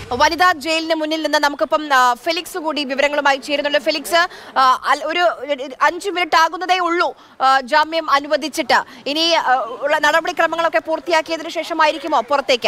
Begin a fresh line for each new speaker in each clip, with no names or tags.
വനിതാ ജയിലിന് മുന്നിൽ നിന്ന് നമുക്കിപ്പം ആ, ഫെലിക്സ് കൂടി വിവരങ്ങളുമായി ചേരുന്നുണ്ട് ഫെലിക്സ് ആ, അൽ- ഒരു അഞ്ചു മിനിറ്റ് ആകുന്നതേ ഉള്ളൂ ആ, ജാമ്യം അനുവദിച്ചിട്ട് ഇനി ആ, ഉള്ള നടപടിക്രമങ്ങളൊക്കെ പൂർത്തിയാക്കിയതിനു ശേഷമായിരിക്കുമോ പുറത്തേക്ക്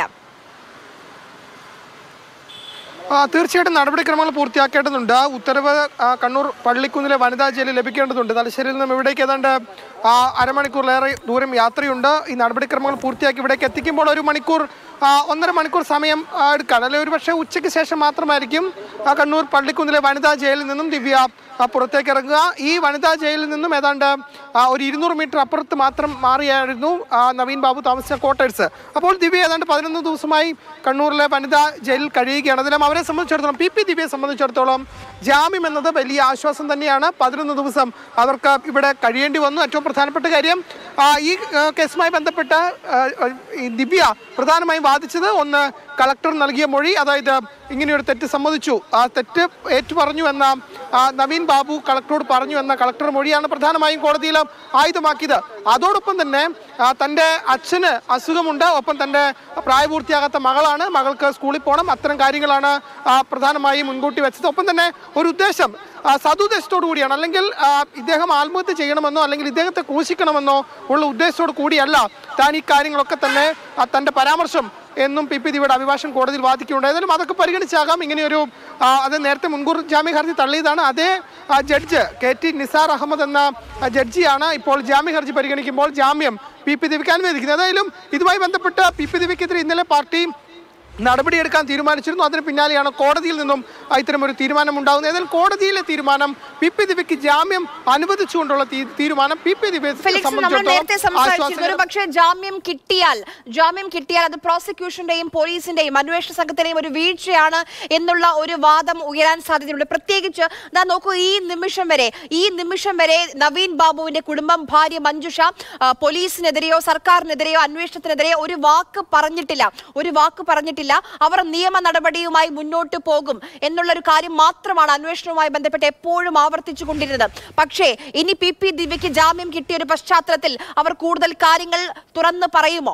ആ, തീർച്ചയായിട്ടും നടപടിക്രമങ്ങൾ പൂർത്തിയാക്കേണ്ടതുണ്ട് ഉത്തരവ് ആ, കണ്ണൂർ പള്ളിക്കുന്നിലെ വനിതാ ജയിലിൽ ലഭിക്കേണ്ടതുണ്ട് തലശ്ശേരിയിൽ നിന്നും ഇവിടേക്ക് ഏതാണ്ട് ആ, അരമണിക്കൂറിലേറെ ദൂരം യാത്രയുണ്ട് ഈ നടപടിക്രമങ്ങൾ പൂർത്തിയാക്കി ഇവിടേക്ക് എത്തിക്കുമ്പോൾ ഒരു മണിക്കൂർ ആ, ഒന്നര മണിക്കൂർ സമയം ആ, എടുക്കാൻ അല്ലെങ്കിൽ ഒരു പക്ഷേ ഉച്ചയ്ക്ക് ശേഷം മാത്രമായിരിക്കും ആ, കണ്ണൂർ പള്ളിക്കുന്നിലെ വനിതാ ജയിലിൽ നിന്നും ദിവ്യ ആ, പുറത്തേക്ക് ഇറങ്ങുക ഈ വനിതാ ജയിലിൽ നിന്നും ഏതാണ്ട് ആ, ഒരു ഇരുന്നൂറ് മീറ്റർ അപ്പുറത്ത് മാത്രം മാറിയായിരുന്നു ആ, നവീൻ ബാബു താമസിച്ച ക്വാർട്ടേഴ്സ് അപ്പോൾ ദിവ്യ ഏതാണ്ട് പതിനൊന്ന് ദിവസമായി കണ്ണൂരിലെ വനിതാ ജയിലിൽ കഴിയുകയാണ് അതിലും അവരെ സംബന്ധിച്ചിടത്തോളം പി പി ദിവ്യയെ സംബന്ധിച്ചിടത്തോളം ജാമ്യം എന്നത് വലിയ ആശ്വാസം തന്നെയാണ് പതിനൊന്ന് ദിവസം അവർക്ക് ഇവിടെ കഴിയേണ്ടി വന്നു ഏറ്റവും പ്രധാനപ്പെട്ട കാര്യം ആ, ഈ ആ, കേസുമായി ബന്ധപ്പെട്ട് ആ, ഈ ദിവ്യ പ്രധാനമായും വാദിച്ചത് ഒന്ന് കളക്ടർ നൽകിയ മൊഴി അതായത് ഇങ്ങനെയൊരു തെറ്റ് സമ്മതിച്ചു ആ തെറ്റ് ഏറ്റുപറഞ്ഞു എന്ന ആ, നവീൻ ബാബു കളക്ടറോട് പറഞ്ഞു എന്ന കളക്ടർ മൊഴിയാണ് പ്രധാനമായും കോടതിയിൽ ആയുധമാക്കിയത് അതോടൊപ്പം തന്നെ ആ, തൻ്റെ അച്ഛന് അസുഖമുണ്ട് ഒപ്പം തൻ്റെ പ്രായപൂർത്തിയാകാത്ത മകളാണ് മകൾക്ക് സ്കൂളിൽ പോകണം അത്തരം കാര്യങ്ങളാണ് ആ, പ്രധാനമായും മുൻകൂട്ടി വെച്ചത് ഒപ്പം തന്നെ ഒരു ഉദ്ദേശം ആ, സതുദ്ദേശത്തോടു കൂടിയാണ് അല്ലെങ്കിൽ ആ, ഇദ്ദേഹം ആത്മഹത്യ ചെയ്യണമെന്നോ അല്ലെങ്കിൽ ഇദ്ദേഹത്തെ ക്രൂശിക്കണമെന്നോ ഉള്ള ഉദ്ദേശത്തോടു കൂടിയല്ല താൻ ഈ കാര്യങ്ങളൊക്കെ തന്നെ ആ, തൻ്റെ പരാമർശം എന്നും പി പി ദിയുടെ അഭിഭാഷകൻ കോടതിയിൽ വാദിക്കുകയുണ്ട് ഏതായാലും അതൊക്കെ പരിഗണിച്ചാകാം ഇങ്ങനെയൊരു ആ, അത് നേരത്തെ മുൻകൂർ ജാമ്യ ഹർജി തള്ളിയതാണ് അതേ ആ, judge K T Nisar Ahmed എന്ന ആ, ജഡ്ജിയാണ് ഇപ്പോൾ ജാമ്യ ഹർജി പരിഗണിക്കുമ്പോൾ ജാമ്യം പി പി ദിവിക്ക് അനുവദിക്കുന്നത് ഏതായാലും ഇതുമായി ബന്ധപ്പെട്ട് പി പി ദിവിക്കെതിരെ ഇന്നലെ പാർട്ടി നടപടിയെടുക്കാൻ തീരുമാനിച്ചിരുന്നു അതിന് പിന്നാലെയാണ് കോടതിയിൽ നിന്നും ആ, ഇത്തരമൊരു തീരുമാനം ഉണ്ടാകുന്നത് ഏതായാലും കോടതിയിലെ തീരുമാനം പി പി ദിവ്യക്ക് ജാമ്യം അനുവദിച്ചുകൊണ്ടുള്ള തീ- തീരുമാനം പി പി ദിവ്യയെ
ഫെലിക്സ് നമ്മൾ നേരത്തെ സംസാരിച്ചിരുന്നു ഒരു
സംബന്ധിച്ചിടത്തോളം
പക്ഷേ ജാമ്യം കിട്ടിയാൽ ജാമ്യം കിട്ടിയാൽ അത് പ്രോസിക്യൂഷന്റെയും പോലീസിന്റെയും അന്വേഷണ സംഘത്തിന്റെയും ഒരു വീഴ്ചയാണ് എന്നുള്ള ഒരു വാദം ഉയരാൻ സാധ്യതയുണ്ട് പ്രത്യേകിച്ച് ദാ നോക്കൂ ഈ നിമിഷം വരെ ഈ നിമിഷം വരെ നവീൻ ബാബുവിന്റെ കുടുംബം ഭാര്യ മഞ്ജുഷ ആ, പോലീസിനെതിരെയോ സർക്കാരിനെതിരെയോ അന്വേഷണത്തിനെതിരെയോ ഒരു വാക്ക് പറഞ്ഞിട്ടില്ല ഒരു വാക്ക് പറഞ്ഞിട്ടില്ല അവർ നിയമ നടപടിയുമായി മുന്നോട്ട് പോകും എന്നുള്ളൊരു കാര്യം മാത്രമാണ് അന്വേഷണവുമായി ബന്ധപ്പെട്ട് എപ്പോഴും ആവർത്തിച്ചു കൊണ്ടിരുന്നത് പക്ഷേ ഇനി പി പി ദിവ്യയ്ക്ക് ജാമ്യം കിട്ടിയ ഒരു പശ്ചാത്തലത്തിൽ അവർ കൂടുതൽ കാര്യങ്ങൾ തുറന്ന് പറയുമോ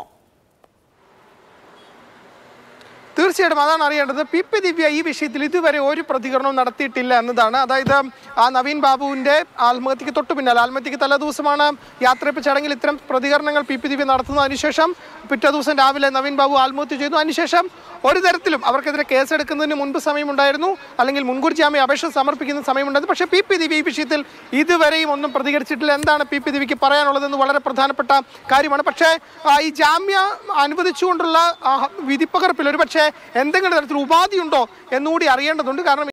തീർച്ചയായിട്ടും അതാണ് അറിയേണ്ടത് പി പി ദിവ്യ ഈ വിഷയത്തിൽ ഇതുവരെ ഒരു പ്രതികരണവും നടത്തിയിട്ടില്ല എന്നതാണ് അതായത് ആ നവീൻ ബാബുവിന്റെ ആത്മഹത്യക്ക് തൊട്ടു പിന്നാലെ ആത്മഹത്യക്ക് തലേ ദിവസമാണ് യാത്രയപ്പ് ചടങ്ങിൽ ഇത്തരം പ്രതികരണങ്ങൾ പി പി ദിവ്യ നടത്തുന്നത് അതിനുശേഷം പിറ്റേ ദിവസം രാവിലെ നവീൻ ബാബു ആത്മഹത്യ ചെയ്തു അതിനുശേഷം ഒരു തരത്തിലും അവർക്കെതിരെ കേസെടുക്കുന്നതിന് മുൻപ് സമയമുണ്ടായിരുന്നു അല്ലെങ്കിൽ മുൻകൂർ ജാമ്യ അപേക്ഷ സമർപ്പിക്കുന്ന സമയമുണ്ടായിരുന്നു പക്ഷേ പി പി ദിവ്യ ഈ വിഷയത്തിൽ ഇതുവരെയും ഒന്നും പ്രതികരിച്ചിട്ടില്ല എന്താണ് പി പി ദിവ്യക്ക് പറയാനുള്ളതെന്ന് വളരെ പ്രധാനപ്പെട്ട കാര്യമാണ് പക്ഷേ ആ, ഈ ജാമ്യ അനുവദിച്ചുകൊണ്ടുള്ള ആ, വിധിപ്പകർപ്പിൽ ഒരു പക്ഷേ എന്തെങ്കിലും തരത്തിൽ ഉപാധിയുണ്ടോ എന്നുകൂടി അറിയേണ്ടതുണ്ട് കാരണം